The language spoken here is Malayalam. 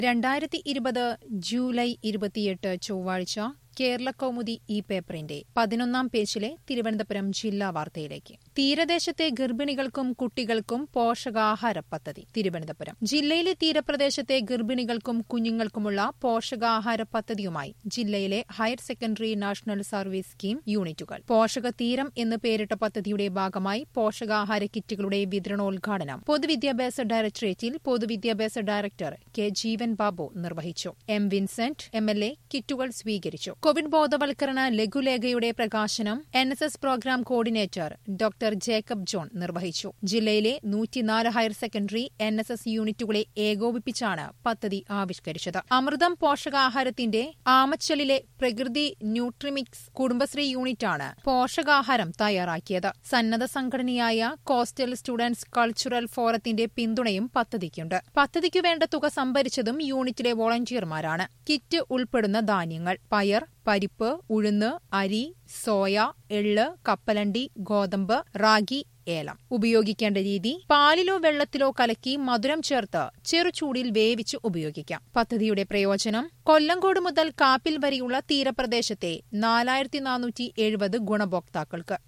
രണ്ടായിരത്തി ഇരുപത് ജൂലൈ ഇരുപത്തിയെട്ട് ചൊവ്വാഴ്ച കേരള കൗമുദി ഈ പേപ്പറിന്റെ പതിനൊന്നാം പേജിലെ തിരുവനന്തപുരം ജില്ലാ വാർത്തയിലേക്ക് തീരദേശത്തെ ഗർഭിണികൾക്കും കുട്ടികൾക്കും പോഷകാഹാര പദ്ധതി തിരുവനന്തപുരം ജില്ലയിലെ തീരപ്രദേശത്തെ ഗർഭിണികൾക്കും കുഞ്ഞുങ്ങൾക്കുമുള്ള പോഷകാഹാര പദ്ധതിയുമായി ജില്ലയിലെ higher secondary national service scheme യൂണിറ്റുകൾ പോഷക തീരം എന്ന് പേരിട്ട പദ്ധതിയുടെ ഭാഗമായി പോഷകാഹാര കിറ്റുകളുടെ വിതരണോദ്ഘാടനം പൊതുവിദ്യാഭ്യാസ ഡയറക്ടറേറ്റിൽ പൊതുവിദ്യാഭ്യാസ ഡയറക്ടർ കെ ജീവൻ ബാബു നിർവഹിച്ചു M Vincent M L A കിറ്റുകൾ സ്വീകരിച്ചു കോവിഡ് ബോധവൽക്കരണ ലഘുലേഖയുടെ പ്രകാശനം N S S programme coordinator doctor Jacob John നിർവഹിച്ചു ജില്ലയിലെ നൂറ്റിനാല് higher secondary N S S യൂണിറ്റുകളെ ഏകോപിപ്പിച്ചാണ് പദ്ധതി ആവിഷ്കരിച്ചത് അമൃതം പോഷകാഹാരത്തിന്റെ ആമച്ചലിലെ പ്രകൃതി ന്യൂട്രിമിക്സ് കുടുംബശ്രീ യൂണിറ്റാണ് പോഷകാഹാരം തയ്യാറാക്കിയത് സന്നദ്ധ സംഘടനയായ കോസ്റ്റൽ സ്റ്റുഡൻസ് കൾച്ചറൽ ഫോറത്തിന്റെ പിന്തുണയും പദ്ധതിക്കുണ്ട് പദ്ധതിക്കു വേണ്ട തുക സംഭരിച്ചതും യൂണിറ്റിലെ വോളണ്ടിയർമാരാണ് കിറ്റ് ഉൾപ്പെടുന്ന ധാന്യങ്ങൾ പയർ പരിപ്പ് ഉഴുന്ന് അരി സോയ എള്ള് കപ്പലണ്ടി ഗോതമ്പ് റാഗി ഏലം ഉപയോഗിക്കേണ്ട രീതി പാലിലോ വെള്ളത്തിലോ കലക്കി മധുരം ചേർത്ത് ചെറുചൂടിൽ വേവിച്ച് ഉപയോഗിക്കാം പദ്ധതിയുടെ പ്രയോജനം കൊല്ലങ്കോട് മുതൽ കാപ്പിൽ വരെയുള്ള തീരപ്രദേശത്തെ നാലായിരത്തി നാനൂറ്റി എഴുപത് ഗുണഭോക്താക്കൾക്ക്